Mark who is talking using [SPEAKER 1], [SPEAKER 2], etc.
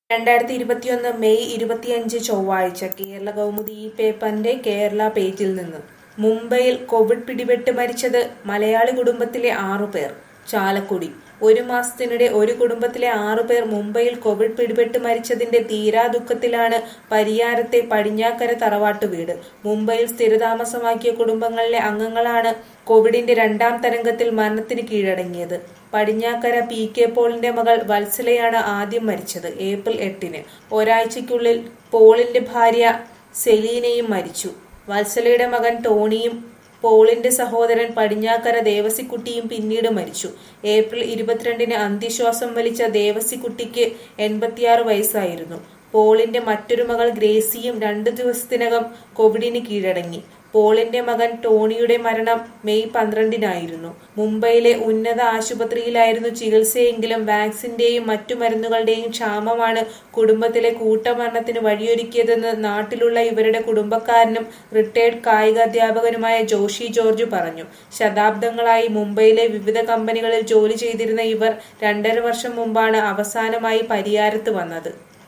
[SPEAKER 1] രണ്ടായിരത്തി ഇരുപത്തിയൊന്ന് മെയ് ഇരുപത്തിയഞ്ച് ചൊവ്വാഴ്ച കേരള കൗമുദി ഈ പേപ്പറിന്റെ കേരള പേജിൽ നിന്ന് മുംബൈയിൽ കോവിഡ് പിടിപെട്ട് മരിച്ചത് മലയാളി കുടുംബത്തിലെ ആറുപേർ ചാലക്കുടി ഒരു മാസത്തിനിടെ ഒരു കുടുംബത്തിലെ ആറുപേർ മുംബൈയിൽ കോവിഡ് പിടിപെട്ട് മരിച്ചതിന്റെ തീരാ ദുഃഖത്തിലാണ് പരിയാരത്തെ പടിഞ്ഞാക്കര തറവാട്ടു വീട് മുംബൈയിൽ സ്ഥിരതാമസമാക്കിയ കുടുംബങ്ങളിലെ അംഗങ്ങളാണ് കോവിഡിന്റെ രണ്ടാം തരംഗത്തിൽ മരണത്തിന് കീഴടങ്ങിയത് പടിഞ്ഞാക്കര പി കെ പോളിന്റെ മകൾ വത്സലയാണ് ആദ്യം മരിച്ചത് ഏപ്രിൽ എട്ടിന് ഒരാഴ്ചയ്ക്കുള്ളിൽ പോളിന്റെ ഭാര്യ സെലീനയും മരിച്ചു വത്സലയുടെ മകൻ ടോണിയും പോളിന്റെ സഹോദരൻ പടിഞ്ഞാക്കര ദേവസിക്കുട്ടിയും പിന്നീട് മരിച്ചു ഏപ്രിൽ ഇരുപത്തിരണ്ടിന് അന്ത്യശ്വാസം വലിച്ച ദേവസിക്കുട്ടിക്ക് എൺപത്തിയാറ് വയസ്സായിരുന്നു പോളിന്റെ മറ്റൊരു മകൾ ഗ്രേസിയും രണ്ടു ദിവസത്തിനകം കോവിഡിന് കീഴടങ്ങി പോളിന്റെ മകൻ ടോണിയുടെ മരണം മെയ് പന്ത്രണ്ടിനായിരുന്നു മുംബൈയിലെ ഉന്നത ആശുപത്രിയിലായിരുന്നു ചികിത്സയെങ്കിലും വാക്സിന്റെയും മറ്റു മരുന്നുകളുടെയും ക്ഷാമമാണ് കുടുംബത്തിലെ കൂട്ടമരണത്തിന് വഴിയൊരുക്കിയതെന്ന് നാട്ടിലുള്ള ഇവരുടെ കുടുംബക്കാരനും റിട്ടയർഡ് കായിക അധ്യാപകനുമായ ജോഷി ജോർജ് പറഞ്ഞു ശതാബ്ദങ്ങളായി മുംബൈയിലെ വിവിധ കമ്പനികളിൽ ജോലി ചെയ്തിരുന്ന ഇവർ രണ്ടര വർഷം മുമ്പാണ് അവസാനമായി പരിയാരത്ത് വന്നത്